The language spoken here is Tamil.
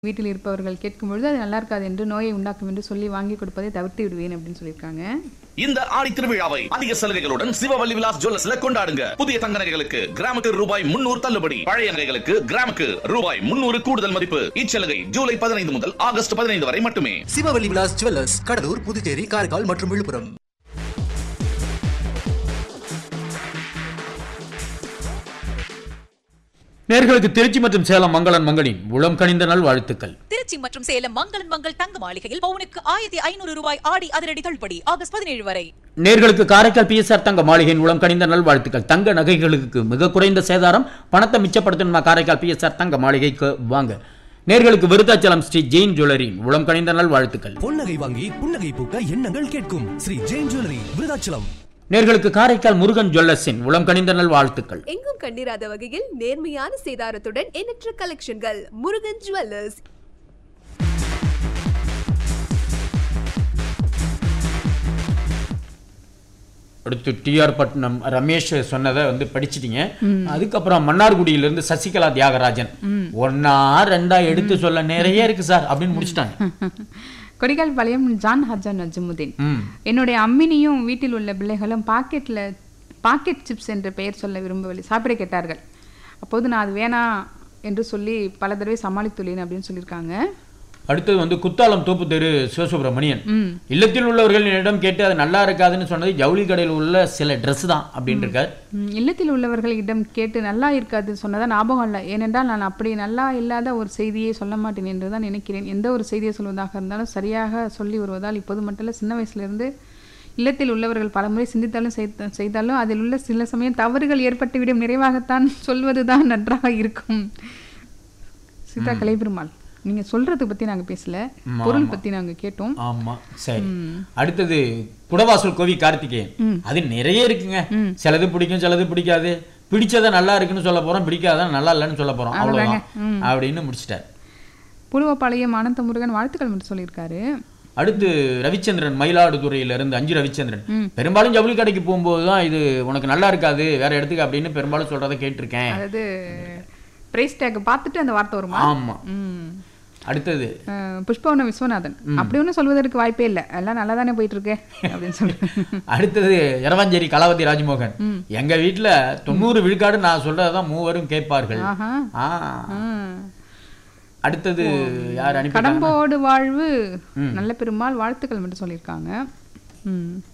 வீட்டில் இருப்பவர்கள் கேட்கும் பொழுது அது நல்லா இருக்காது என்று நோயை உண்டாக்கும் என்று சொல்லி வாங்கி கொடுப்பதை தவிர்த்து விடுவேன் அப்படின்னு சொல்லியிருக்காங்க இந்த ஆடி திருவிழாவை அதிக சலுகைகளுடன் சிவவல்லி விலாஸ் ஜுவல்லர்ஸ்ல கொண்டாடுங்க புதிய தங்க நகைகளுக்கு கிராமுக்கு ரூபாய் முன்னூறு தள்ளுபடி பழைய நகைகளுக்கு கிராமுக்கு ரூபாய் முன்னூறு கூடுதல் மதிப்பு இச்சலுகை ஜூலை பதினைந்து முதல் ஆகஸ்ட் பதினைந்து வரை மட்டுமே சிவவல்லி விலாஸ் ஜுவல்லர்ஸ் கடலூர் புதுச்சேரி காரைக்கால் மற்றும் விழுப்புரம் நேர்களுக்கு திருச்சி மற்றும் சேலம் மங்களன் மங்களின் உளம் கனிந்த நல் வாழ்த்துக்கள் திருச்சி மற்றும் சேலம் மங்களன் மங்கள் தங்க மாளிகையில் பவுனுக்கு ஆயிரத்தி ஐநூறு ரூபாய் ஆடி அதிரடி தள்ளுபடி ஆகஸ்ட் பதினேழு வரை நேர்களுக்கு காரைக்கால் பிஎஸ்ஆர் தங்க மாளிகையின் உளம் கனிந்த நல் வாழ்த்துக்கள் தங்க நகைகளுக்கு மிக குறைந்த சேதாரம் பணத்தை மிச்சப்படுத்தணுமா காரைக்கால் பிஎஸ்ஆர் தங்க மாளிகைக்கு வாங்க நேர்களுக்கு விருத்தாச்சலம் ஸ்ரீ ஜெயின் ஜுவல்லரியின் உளம் கனிந்த நல் வாழ்த்துக்கள் பொன்னகை வாங்கி புன்னகை பூக்க எண்ணங்கள் கேட்கும் ஸ்ரீ ஜெயின் ஜுவல்லரி விருதாச்சலம் நேர்களுக்கு காரைக்கால் முருகன் ஜுவல்லர்ஸின் உளம் கனிந்த நல் வாழ்த்துக்கள் எங்கும் கண்டிராத வகையில் நேர்மையான சேதாரத்துடன் எண்ணற்ற கலெக்ஷன்கள் முருகன் ஜுவல்லர்ஸ் அடுத்து டிஆர் பட்னம் ரமேஷ் சொன்னதை வந்து படிச்சிட்டீங்க அதுக்கப்புறம் மன்னார்குடியிலிருந்து சசிகலா தியாகராஜன் ஒன்னா ரெண்டா எடுத்து சொல்ல நிறைய இருக்கு சார் அப்படின்னு முடிச்சிட்டாங்க கொடிகால் பாளையம் ஜான் ஹஜான் நஜமுதீன் ம். என்னுடைய அம்மினியும் வீட்டில் உள்ள பிள்ளைகளும் பாக்கெட்ல பாக்கெட் சிப்ஸ் என்ற பெயர் சொல்ல விரும்பவில்லை சாப்பிட கேட்டார்கள் அப்போது நான் அது வேணாம் என்று சொல்லி பல தடவை சமாளித்துள்ளேன் அப்படின்னு சொல்லியிருக்காங்க அடுத்தது வந்து குத்தாலம் தோப்பு தெரு சிவசுப்பிரமணியன் இல்லத்தில் உள்ளவர்களிடம் கேட்டு அது நல்லா இருக்காதுன்னு சொன்னது ஜவுளி கடையில் உள்ள சில Dress தான் அப்படின்னு இருக்கார் ம், இல்லத்தில் உள்ளவர்களிடம் கேட்டு நல்லா இருக்காது சொன்னதா ஞாபகம் இல்லை ஏனென்றால் நான் அப்படி நல்லா இல்லாத ஒரு செய்தியை சொல்ல மாட்டேன் என்று தான் நினைக்கிறேன் எந்த ஒரு செய்தியை சொல்வதாக இருந்தாலும் சரியாக சொல்லி வருவதால் இப்போது மட்டும் இல்ல, சின்ன வயசுலேருந்து இல்லத்தில் உள்ளவர்கள் பலமுறை சிந்தித்தாலும் செய்த- செய்தாலும் அதில் உள்ள சில சமயம் தவறுகள் ஏற்பட்டுவிடும் நிறைவாகத்தான் சொல்வதுதான் நன்றாக இருக்கும் சீதா கலைபெருமாள் நீங்க சொல்றதை பத்தி நாங்க பேசல பொருள் பத்தி நாங்க கேட்டோம் ஆமா சரி அடுத்தது குடவாசல் கோவி கார்த்திகேயன் அது நிறைய இருக்குங்க சிலது பிடிக்கும் சிலது பிடிக்காது பிடிச்சத நல்லா இருக்குன்னு சொல்ல போறோம் பிடிக்காத நல்லா இல்லைன்னு சொல்ல போறோம் அவ்வளவுதான் அப்படின்னு முடிச்சிட்டார் புழுவப்பாளையம் ஆனந்த முருகன் வாழ்த்துக்கள் மட்டும் சொல்லியிருக்காரு அடுத்து ரவிச்சந்திரன் மயிலாடுதுறையில இருந்து அஞ்சு ரவிச்சந்திரன் பெரும்பாலும் ஜவுளி கடைக்கு போகும்போது தான் இது உனக்கு நல்லா இருக்காது வேற இடத்துக்கு அப்படின்னு பெரும்பாலும் சொல்றதை கேட்டிருக்கேன் அதாவது பிரைஸ் டேக் பார்த்துட்டு அந்த வார்த்தை வருமா ஆமா ம். அடுத்தது அஹ், புஷ்பவனம் விஸ்வநாதன் அப்படி ஒன்றும் சொல்வதற்கு வாய்ப்பே இல்லை எல்லாம் நல்லா தானே போயிட்டு இருக்கு அப்படின்னு சொல்றேன் அடுத்தது இரவாஞ்சேரி கலாவதி ராஜ்மோகன் எங்க வீட்டுல தொண்ணூறு விழுக்காடு நான் சொல்றதான் மூவரும் கேட்பார்கள் ஆஹா. ஆ. அடுத்தது யார் அனுப்பி கடம்போடு வாழ்வு நல்ல பெருமாள் வாழ்த்துக்கள் மட்டும் சொல்லியிருக்காங்க ம்